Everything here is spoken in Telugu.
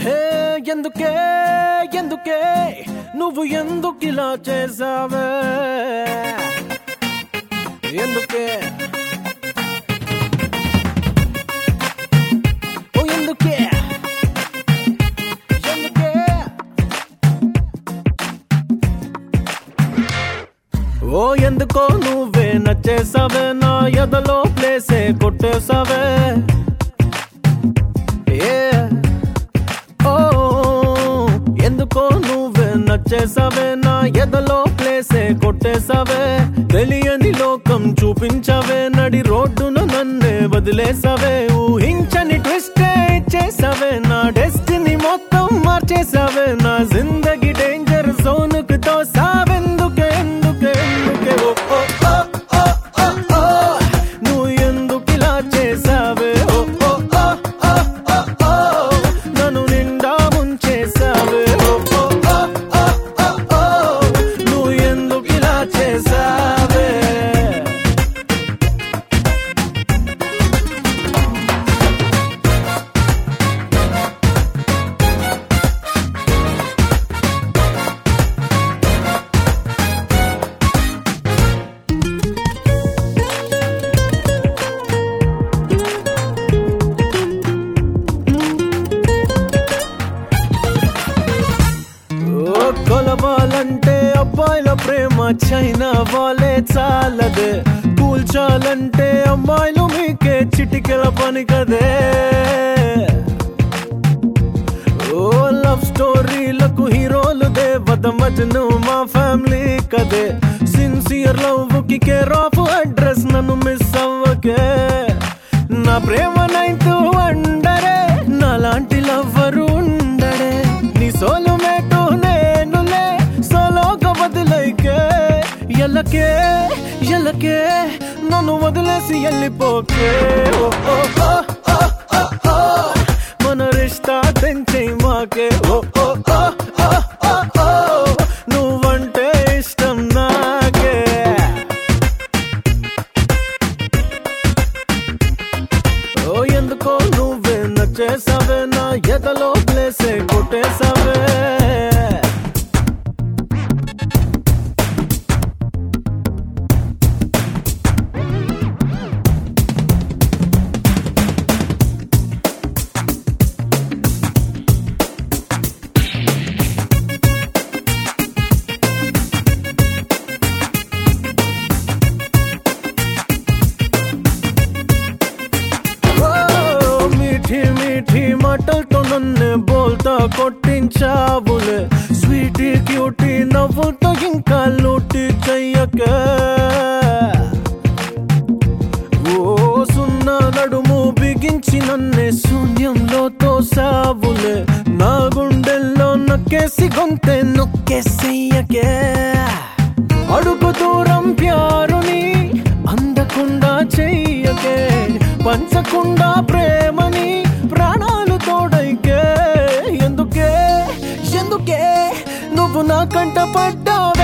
హే ఎందుకే ఎందుకే నువ్వు ఎందుకు ఇలా చేసావే ఎందుకే ఓ ఎందుకే ఎందుకే ఓ ఎందుకో నువ్వే నచ్చేసావే నా ఎదలో ప్లేసే కొట్టేసావే Yeah. ఓ ఎందుకో నువ్వే నచ్చేసావే నా ఎదలో ప్లేసే కొట్టేసావే తెలియని లోకం చూపించవే నడి రోడ్డును నన్నే వదిలేసావే ఊహించని ట్విస్టే ఇచ్చేసావే నా డెస్టినీ మొత్తం మార్చేసావే నా జిందగీ డేంజర్ జోన్ కు తోసావెందుకే ఎందుకే ఎందుకే ఓ ఓ ఓ ఓ ఓ ఓ నువ్వు ఎందుకు ఇలా చేసావే ఓ ఓ ఓ ఓ ఓ ఓ నన్ను నిండా ముంచేసావే ఓ ఓ ఓ ఓ ఓ ఓ నువ్వు ఎందుకు ఇలా చేసావే ఓ కొలవాలంటే అబ్బాయిల ప్రేమ చైనా వాళ్ళే చాలదే కూల్చాలంటే అమ్మాయిలు మీకే చిటికెల పని కదే ఓ లవ్ స్టోరీలకు హీరోలు దేవత మజను మా ఫ్యామిలీ కదే సిన్సియర్ లవ్ కి కేర్ ఆఫ్ అడ్రస్ నన్ను మిస్ అవ్వకే నా ప్రేమ నైన్త్ వండరే నాలాంటి లవ్వరు ఉండడే నీ సోలు మేటు నేనులే సోలోగా వదిలేకే ఎల్లకే ఎల్లకే నన్ను వదిలేసి వెళ్ళిపోకే ఓ ఓ ఓ ఓ ఓ ఓ మన రిష్తా తెంచే మాకే ఓ ఓ ఓ ఓ ఓ ఓ నువ్వంటే ఇష్టం నాకే ఓ ఎందుకో నువ్వే నచ్చేసావే నా ఎదలో ప్లేసే కొట్టేసావే ఓ మీఠీ మీఠీ మాటలతో నన్ను బోల్తా కొట్టించావులే స్వీటీ క్యూటీ నవ్వుతో ఇంకా లూటి చెయ్యకే ఓ సున్నా నడుము బిగించి నన్నే శూన్యంలో తోసావులే నా గుండెల్లో నొక్కేసి గొంతే నొక్కేసెయ్యకే అడుగు దూరం ప్యారుని అందకుండా చెయ్యకే పంచకుండా ప్రేమని ప్రాణాలు తోడైకే ఎందుకే ఎందుకే నువ్వు నా కంట పడ్డావు